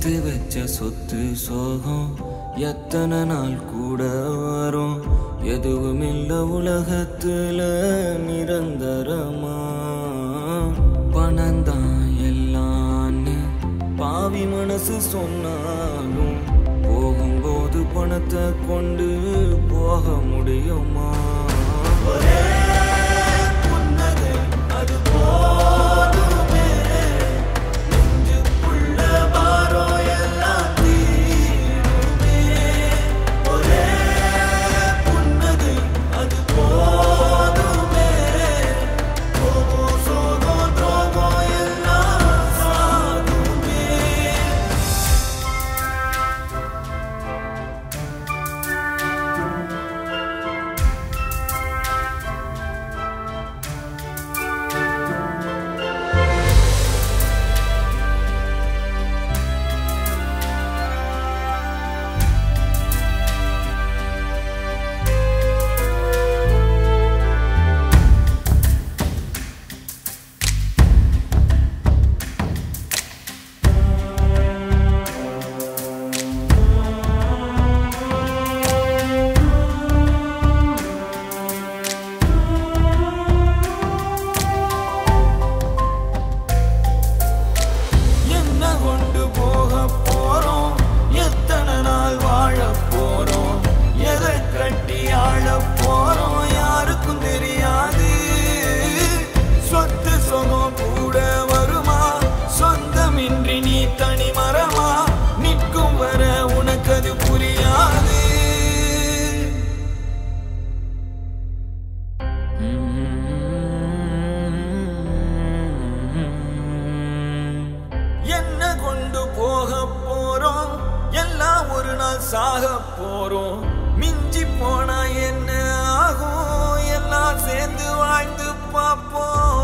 சேர்த்து வச்ச சொத்து சோகம் எத்தனை நாள் கூட வரும் எதுவும் இல்ல உலகத்துல நிரந்தரமா பணம்தான் எல்லான்னு பாவி மனசு சொன்னாலும் போகும்போது பணத்தை கொண்டு போக முடியுமா ஒரே புன்னகை அது போதுமே நெஞ்சுக்குள்ள பாரம் எல்லாம் தீருமே. ஒரே புன்னகை அது போதுமே. கோபம், சோகம், துரோகம் எல்லாம் சாகுமே. என்ன கொண்டு போக போறோம் எத்தனை நாள் வாழ போறோம் எதை கட்டி ஆள போறோம் யாருக்கும் தெரியாது சொத்து சுகம் கூட வருமா சொந்தமின்றி நீ தனி மரமா நிற்கும் வர உனக்கு அது புரியாது என்ன கொண்டு போக போறோம் எல்லாம் ஒரு நாள் சாக போறோம் மிஞ்சி போனா என்ன ஆகும் எல்லாம் சேர்ந்து வாழ்ந்து பார்ப்போம்